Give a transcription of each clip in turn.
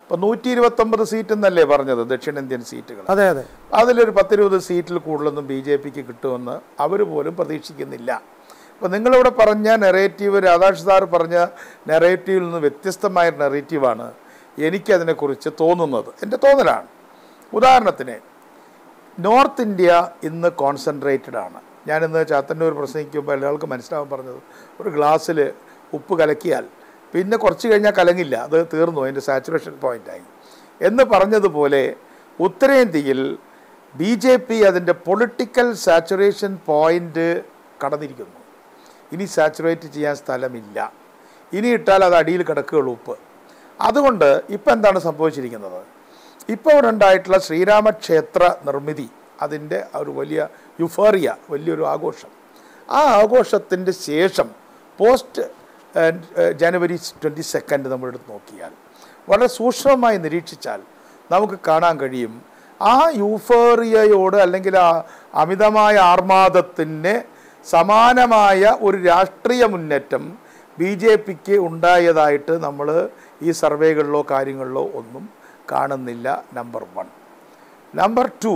ഇപ്പം നൂറ്റി ഇരുപത്തൊമ്പത് സീറ്റ് എന്നല്ലേ പറഞ്ഞത് ദക്ഷിണേന്ത്യൻ സീറ്റുകൾ അതെ അതെ അതിലൊരു പത്തിരുപത് സീറ്റിൽ കൂടുതലൊന്നും ബി ജെ പിക്ക് കിട്ടുമെന്ന് അവർ പോലും പ്രതീക്ഷിക്കുന്നില്ല അപ്പോൾ നിങ്ങളിവിടെ പറഞ്ഞ നെറേറ്റീവ് രാധാകൃഷ്ണ സാർ പറഞ്ഞ നെറേറ്റീവിൽ നിന്ന് വ്യത്യസ്തമായ നെറേറ്റീവാണ് എനിക്കതിനെക്കുറിച്ച് തോന്നുന്നത് എൻ്റെ തോന്നലാണ് ഉദാഹരണത്തിന് നോർത്ത് ഇന്ത്യ ഇന്ന് കോൺസെൻട്രേറ്റഡ് ആണ് ഞാനിന്ന് ചാത്തന്നൂർ പ്രസംഗിക്കുമ്പോൾ എല്ലാവർക്കും മനസ്സിലാവാൻ പറഞ്ഞത് ഒരു ഗ്ലാസ്സിൽ ഉപ്പ് കലക്കിയാൽ പിന്നെ കുറച്ച് കഴിഞ്ഞാൽ കലങ്ങില്ല അത് തീർന്നു അതിൻ്റെ സാച്ചുറേഷൻ പോയിൻ്റായി എന്ന് പറഞ്ഞതുപോലെ ഉത്തരേന്ത്യയിൽ ബി ജെ പി അതിൻ്റെ പൊളിറ്റിക്കൽ സാച്ചുറേഷൻ പോയിൻ്റ് കടന്നിരിക്കുന്നു ഇനി സാച്ചുറേറ്റ് ചെയ്യാൻ സ്ഥലമില്ല ഇനി ഇട്ടാൽ അത് അടിയിൽ കിടക്കുകയുള്ളൂ ഉപ്പ് അതുകൊണ്ട് ഇപ്പം എന്താണ് സംഭവിച്ചിരിക്കുന്നത് ഇപ്പോൾ ഇവിടെ ഉണ്ടായിട്ടുള്ള ശ്രീരാമക്ഷേത്ര നിർമ്മിതി അതിൻ്റെ ഒരു വലിയ യുഫേറിയ വലിയൊരു ആഘോഷം ആ ആഘോഷത്തിൻ്റെ ശേഷം post uh, uh, January twenty second നമ്മളെടുത്ത് നോക്കിയാൽ വളരെ സൂക്ഷ്മമായി നിരീക്ഷിച്ചാൽ നമുക്ക് കാണാൻ കഴിയും ആ യൂഫേറിയയോട് അല്ലെങ്കിൽ ആ അമിതമായ ആർമാദത്തിന് സമാനമായ ഒരു രാഷ്ട്രീയ മുന്നേറ്റം ബി ജെ പിക്ക് ഉണ്ടായതായിട്ട് നമ്മൾ ഈ സർവേകളിലോ കാര്യങ്ങളിലോ ഒന്നും കാണുന്നില്ല നമ്പർ വൺ നമ്പർ ടു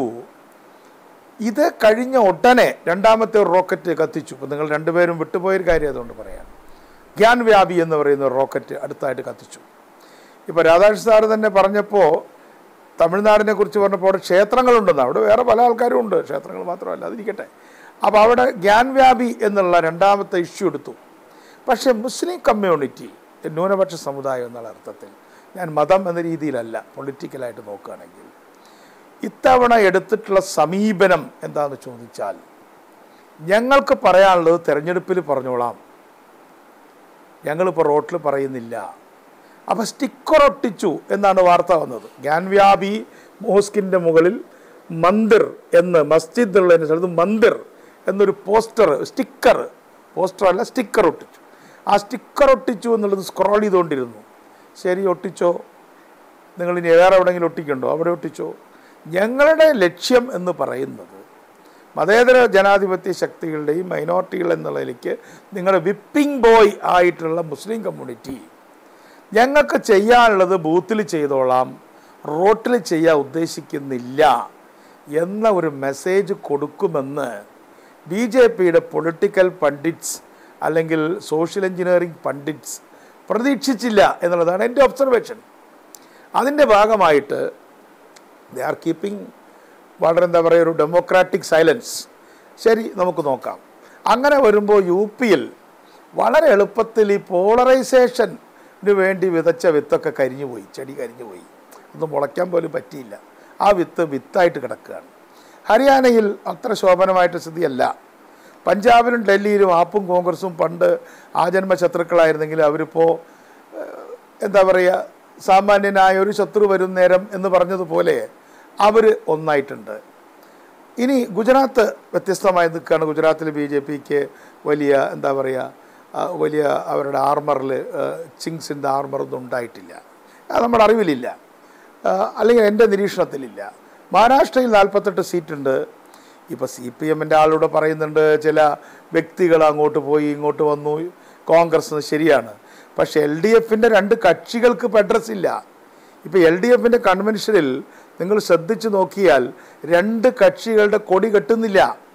ഇത് കഴിഞ്ഞ ഉടനെ രണ്ടാമത്തെ ഒരു റോക്കറ്റ് കത്തിച്ചു ഇപ്പം നിങ്ങൾ രണ്ടുപേരും വിട്ടുപോയൊരു കാര്യം അതുകൊണ്ട് പറയാം ഗ്യാൻ വ്യാപി എന്ന് പറയുന്ന ഒരു റോക്കറ്റ് അടുത്തായിട്ട് കത്തിച്ചു ഇപ്പോൾ രാധാകൃഷ്ണ സാറ് തന്നെ പറഞ്ഞപ്പോൾ തമിഴ്നാടിനെ കുറിച്ച് പറഞ്ഞപ്പോൾ അവിടെ ക്ഷേത്രങ്ങളുണ്ടെന്ന് അവിടെ വേറെ പല ആൾക്കാരും ഉണ്ട് ക്ഷേത്രങ്ങൾ മാത്രമല്ല അതിരിക്കട്ടെ അപ്പോൾ അവിടെ ഗ്യാൻ വ്യാപി എന്നുള്ള രണ്ടാമത്തെ ഇഷ്യൂ എടുത്തു പക്ഷേ മുസ്ലിം കമ്മ്യൂണിറ്റി ന്യൂനപക്ഷ സമുദായം എന്നുള്ള അർത്ഥത്തിൽ ഞാൻ മതം എന്ന രീതിയിലല്ല പൊളിറ്റിക്കലായിട്ട് നോക്കുകയാണെങ്കിൽ ഇത്തവണ എടുത്തിട്ടുള്ള സമീപനം എന്താണെന്ന് ചോദിച്ചാൽ ഞങ്ങൾക്ക് പറയാനുള്ളത് തെരഞ്ഞെടുപ്പിൽ പറഞ്ഞോളാം ഞങ്ങളിപ്പോൾ റോട്ടിൽ പറയുന്നില്ല അപ്പോൾ സ്റ്റിക്കർ ഒട്ടിച്ചു എന്നാണ് വാർത്ത വന്നത് ഗ്യാൻവ്യാപി മോസ്കിൻ്റെ മുകളിൽ മന്ദിർ എന്ന് മസ്ജിദ് ഉള്ളതിന് സ്ഥലത്ത് മന്ദിർ എന്നൊരു പോസ്റ്റർ സ്റ്റിക്കർ പോസ്റ്റർ അല്ല സ്റ്റിക്കർ ഒട്ടിച്ചു ആ സ്റ്റിക്കർ ഒട്ടിച്ചു എന്നുള്ളത് സ്ക്രോൾ ചെയ്തുകൊണ്ടിരുന്നു ശരി ഒട്ടിച്ചോ നിങ്ങൾ ഇനി വേറെ എവിടെയെങ്കിലും ഒട്ടിക്കണ്ടോ അവിടെ ഒട്ടിച്ചോ ഞങ്ങളുടെ ലക്ഷ്യം എന്ന് പറയുന്നത് മതേതര ജനാധിപത്യ ശക്തികളുടെയും മൈനോറിറ്റികൾ എന്നുള്ളതിലേക്ക് നിങ്ങളുടെ വിപ്പിംഗ് ബോയ് ആയിട്ടുള്ള മുസ്ലിം കമ്മ്യൂണിറ്റി ഞങ്ങൾക്ക് ചെയ്യാനുള്ളത് ബൂത്തിൽ ചെയ്തോളാം റോട്ടിൽ ചെയ്യാൻ ഉദ്ദേശിക്കുന്നില്ല എന്ന ഒരു മെസ്സേജ് കൊടുക്കുമെന്ന് ബി ജെ പിയുടെ പൊളിറ്റിക്കൽ പണ്ഡിറ്റ്സ് അല്ലെങ്കിൽ സോഷ്യൽ എഞ്ചിനീയറിംഗ് പണ്ഡിറ്റ്സ് പ്രതീക്ഷിച്ചില്ല എന്നുള്ളതാണ് എൻ്റെ ഒബ്സർവേഷൻ അതിൻ്റെ ഭാഗമായിട്ട് ദേ ആർ കീപ്പിംഗ് വളരെ എന്താ പറയുക ഒരു ഡെമോക്രാറ്റിക് സൈലൻസ് ശരി നമുക്ക് നോക്കാം അങ്ങനെ വരുമ്പോൾ യു പിയിൽ വളരെ എളുപ്പത്തിൽ ഈ പോളറൈസേഷന് വേണ്ടി വിതച്ച വിത്തൊക്കെ കരിഞ്ഞു പോയി ചെടി കരിഞ്ഞു പോയി ഒന്നും മുളയ്ക്കാൻ പോലും പറ്റിയില്ല ആ വിത്ത് വിത്തായിട്ട് കിടക്കുകയാണ് ഹരിയാനയിൽ അത്ര ശോഭനമായിട്ട് സ്ഥിതിയല്ല പഞ്ചാബിലും ഡൽഹിയിലും ആപ്പും കോൺഗ്രസും പണ്ട് ആജന്മ ശത്രുക്കളായിരുന്നെങ്കിൽ അവരിപ്പോൾ എന്താ പറയുക സാമാന്യനായ ഒരു ശത്രു വരും നേരം എന്ന് പറഞ്ഞതുപോലെ അവർ ഒന്നായിട്ടുണ്ട് ഇനി ഗുജറാത്ത് വ്യത്യസ്തമായി നിൽക്കുകയാണ് ഗുജറാത്തിൽ ബി ജെ പിക്ക് വലിയ എന്താ പറയുക ആ, വലിയ അവരുടെ ആർമറിൽ ചിങ്സിൻ്റെ ആർമറൊന്നും ഉണ്ടായിട്ടില്ല അത് നമ്മുടെ അറിവിലില്ല ആ, അല്ലെങ്കിൽ എൻ്റെ നിരീക്ഷണത്തിലില്ല മഹാരാഷ്ട്രയിൽ നാൽപ്പത്തെട്ട് സീറ്റുണ്ട് ഇപ്പോൾ സി പി എമ്മിൻ്റെ ആളൂടെ പറയുന്നുണ്ട് ചില വ്യക്തികൾ അങ്ങോട്ട് പോയി ഇങ്ങോട്ട് വന്നു കോൺഗ്രസ് ശരിയാണ് പക്ഷേ എൽ ഡി എഫിൻ്റെ രണ്ട് കക്ഷികൾക്ക് ഇപ്പോൾ അഡ്രസ് ഇല്ല ഇപ്പോൾ എൽ ഡി എഫിൻ്റെ കൺവെൻഷനിൽ നിങ്ങൾ ശ്രദ്ധിച്ചു നോക്കിയാൽ രണ്ട് കക്ഷികളുടെ കൊടി കെട്ടുന്നില്ല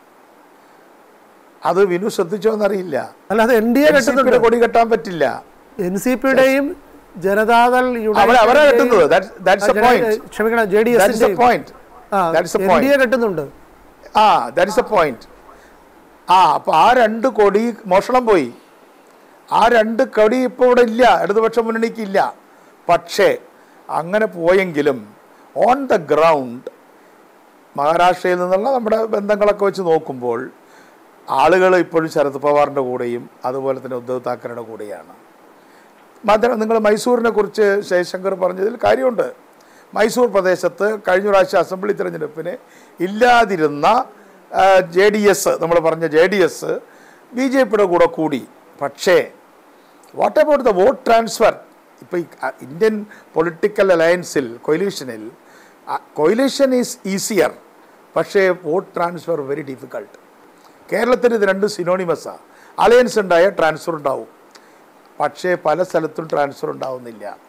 അത് വിനു ശ്രദ്ധിച്ചോ എന്നറിയില്ല അല്ലാതെ എൻ ഡി എ കെട്ടുന്നുണ്ട് NCP യുടെ കൊടി കെട്ടാൻ പറ്റില്ല എൻ സി പിയുടെയും ജനതാദൾ അവരെ അവരെ യുണൈറ്റഡിന്റെയും- കെട്ടുന്നത് That's- that's the ആ, ജന- point. ക്ഷമിക്കണം J D That is the point. That is the N point. D A കെട്ടുന്നുണ്ട് ah that is A point ആ അപ്പോൾ ആ രണ്ട് കൊടി മോഷണം പോയി ആ രണ്ട് കൊടി ഇപ്പോൾ ഇവിടെ ഇല്ല ഇടതുപക്ഷ മുന്നണിക്ക് ഇല്ല പക്ഷേ അങ്ങനെ പോയെങ്കിലും ഓൺ ദ ഗ്രൗണ്ട് മഹാരാഷ്ട്രയിൽ നിന്നുള്ള നമ്മുടെ ബന്ധങ്ങളൊക്കെ വെച്ച് നോക്കുമ്പോൾ ആളുകൾ ഇപ്പോഴും ശരത് പവാറിൻ്റെ കൂടെയും അതുപോലെ തന്നെ ഉദ്ധവ് താക്കറയുടെ കൂടെയാണ് മാത്രം നിങ്ങൾ മൈസൂരിനെ കുറിച്ച് ജയശങ്കർ പറഞ്ഞതിൽ കാര്യമുണ്ട് മൈസൂർ പ്രദേശത്ത് കഴിഞ്ഞ പ്രാവശ്യം അസംബ്ലി തിരഞ്ഞെടുപ്പിന് ഇല്ലാതിരുന്ന ജെ ഡി എസ് നമ്മൾ പറഞ്ഞ J D S B J പിയുടെ കൂടെ കൂടി പക്ഷേ what about the vote transfer ഇപ്പോൾ ഈ അ, ഇന്ത്യൻ പൊളിറ്റിക്കൽ അലയൻസിൽ കൊയിലീഷനിൽ കൊയിലീഷൻ ഈസ് ഈസിയർ പക്ഷേ വോട്ട് ട്രാൻസ്ഫർ വെരി ഡിഫിക്കൾട്ട് കേരളത്തിൽ ഇത് രണ്ടും സിനോണിമസാണ് അലയൻസ് ഉണ്ടായ ട്രാൻസ്ഫർ ഉണ്ടാവും പക്ഷേ പല സ്ഥലത്തും ട്രാൻസ്ഫർ ഉണ്ടാവുന്നില്ല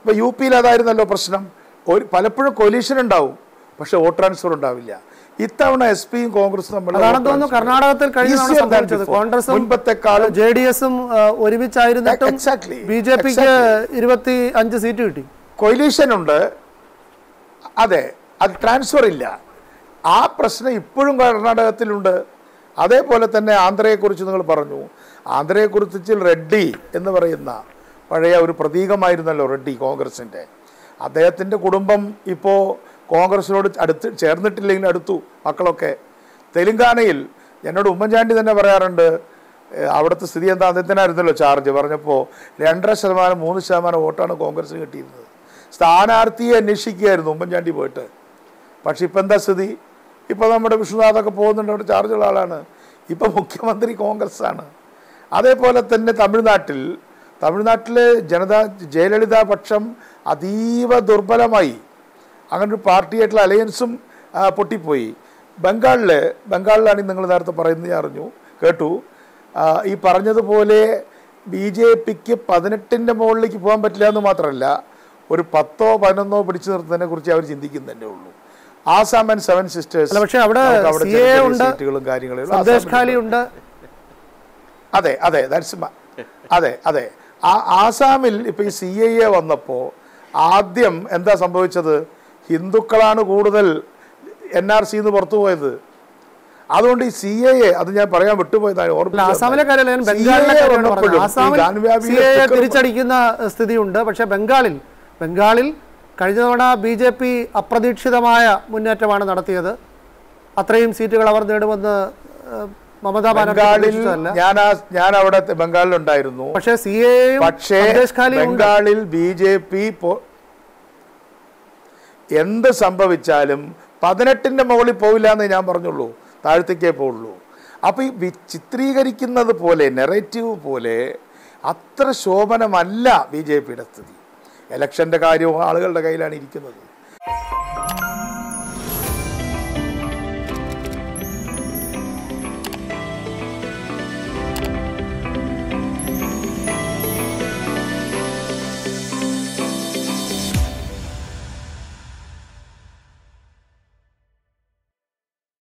ഇപ്പോൾ യു പിയിൽ അതായിരുന്നല്ലോ പ്രശ്നം ഒരു പലപ്പോഴും കൊലീഷൻ ഉണ്ടാവും പക്ഷെ വോട്ട് ട്രാൻസ്ഫർ ഉണ്ടാവില്ല ഇത്തവണ എസ് പിയും കോൺഗ്രസും തമ്മിൽ അതാണെന്ന് തോന്നുന്നു കർണാടകത്തിൽ കഴിഞ്ഞ തവണ സംഭവിച്ചത് കോൺഗ്രസും മുൻപത്തെക്കാളും ജെ ഡി എസും ഒരുമിച്ചായിരുന്നിട്ടും Exactly. ബി ജെ പിക്ക് ഇരുപത്തി അഞ്ച് സീറ്റ് കിട്ടി കൊയിലീഷൻ ഉണ്ട് അതെ അത് ട്രാൻസ്ഫർ ഇല്ല ആ പ്രശ്നം ഇപ്പോഴും കർണാടകത്തിലുണ്ട് അതേപോലെ തന്നെ ആന്ധ്രയെക്കുറിച്ച് നിങ്ങൾ പറഞ്ഞു ആന്ധ്രയെക്കുറിച്ച് റെഡ്ഡി എന്ന് പറയുന്ന പഴയ ഒരു പ്രതീകമായിരുന്നല്ലോ റെഡ്ഡി കോൺഗ്രസിൻ്റെ അദ്ദേഹത്തിൻ്റെ കുടുംബം ഇപ്പോൾ കോൺഗ്രസിനോട് അടുത്ത് ചേർന്നിട്ടില്ലെങ്കിൽ അടുത്തു മക്കളൊക്കെ തെലുങ്കാനയിൽ എന്നോട് ഉമ്മൻചാണ്ടി തന്നെ പറയാറുണ്ട് ഏഹ് അവിടുത്തെ സ്ഥിതി എന്താ അദ്ദേഹത്തിനായിരുന്നല്ലോ ചാർജ് പറഞ്ഞപ്പോൾ രണ്ടര ശതമാനം മൂന്ന് ശതമാനം വോട്ടാണ് കോൺഗ്രസിന് കിട്ടിയിരുന്നത് സ്ഥാനാർത്ഥിയെ അന്വേഷിക്കുകയായിരുന്നു ഉമ്മൻചാണ്ടി പോയിട്ട് പക്ഷെ ഇപ്പം എന്താ സ്ഥിതി ഇപ്പോൾ നമ്മുടെ വിഷ്ണുനാഥൊക്കെ പോകുന്നുണ്ട് അവിടെ ചാർജുള്ള ആളാണ് ഇപ്പം മുഖ്യമന്ത്രി കോൺഗ്രസ് ആണ് അതേപോലെ തന്നെ തമിഴ്നാട്ടിൽ തമിഴ്നാട്ടിൽ ജനതാ ജയലളിത പക്ഷം അതീവ ദുർബലമായി അങ്ങനെ ഒരു പാർട്ടിയായിട്ടുള്ള അലയൻസും ആ, പൊട്ടിപ്പോയി ബംഗാളിൽ ബംഗാളിലാണ് നിങ്ങൾ നേരത്തെ പറയുന്നത് ഞാൻ അറിഞ്ഞു കേട്ടു ആ, ഈ പറഞ്ഞതുപോലെ ബി ജെ പിക്ക് പതിനെട്ടിൻ്റെ മുകളിലേക്ക് പോകാൻ പറ്റില്ല എന്ന് മാത്രമല്ല ഒരു പത്തോ പതിനൊന്നോ പിടിച്ചു നിർത്തുന്നതിനെ കുറിച്ച് അവർ ചിന്തിക്കുന്നതന്നെ ഉള്ളൂ ആസാം ആൻഡ് സെവൻ സിസ്റ്റേഴ്സ് അല്ല പക്ഷെ അവിടെ അവിടെ സി ചെറിയ എ ചെറിയ ഉണ്ട് സീറ്റുകളും കാര്യങ്ങളും ഉള്ളൂ. സന്ദേശ് ആസാമിൽ ഖാലി ഉണ്ട് അതെ അതെ ദാറ്റ്സ് അതെ അതെ ആ ആസാമിൽ ഇപ്പൊ ഈ സി ഐ എ വന്നപ്പോൾ ആദ്യം എന്താ സംഭവിച്ചത് ഹിന്ദുക്കളാണ് കൂടുതൽ എൻ ആർ സി എന്ന് പുറത്തു പോയത് അതുകൊണ്ട് ഈ സി എ എ അത് ഞാൻ പറയാൻ വിട്ടുപോയതാണ് അല്ല ഓർമ്മിപ്പിച്ചു ആസാമിലെ കാര്യമല്ല ഞാൻ CAA ബംഗാളിലെ കാര്യമാണ് പറഞ്ഞത് വന്നപ്പോഴും ഈ ആസാമിൽ ഗാൻവ്യാപിയിലെ സി എ sticker- തിരിച്ചടിക്കുന്ന സ്ഥിതിയുണ്ട് പക്ഷെ ബംഗാളിൽ ബംഗാളിൽ കഴിഞ്ഞ തവണ ബി ജെ പി അപ്രതീക്ഷിതമായ മുന്നേറ്റമാണ് നടത്തിയത് അത്രയും സീറ്റുകൾ അവർ നേടുമെന്ന് ഏഹ്, മമതാ ബാനർജി ബംഗാളിൽ പ്രതീക്ഷിച്ചതല്ല ഞാൻ ആ ഞാൻ അവിടെ ബംഗാളിലുണ്ടായിരുന്നു പക്ഷേ സി എയും പക്ഷേ സന്ദേശ് ഖാലിയും ഉണ്ട് ബംഗാളിൽ ബി ജെ പി എന്ത് സംഭവിച്ചാലും പതിനെട്ടിന്റെ മുകളിൽ പോവില്ല എന്ന് ഞാൻ പറഞ്ഞുള്ളൂ താഴത്തേക്കേ പോവുള്ളൂ അപ്പോൾ ഈ വി- ചിത്രീകരിക്കുന്നത് പോലെ നെറേറ്റീവ് പോലെ അത്ര ശോഭനമല്ല ബി ജെ പിയുടെ സ്ഥിതി ഇലക്ഷൻ്റെ കാര്യവും ആളുകളുടെ കയ്യിലാണ് ഇരിക്കുന്നത്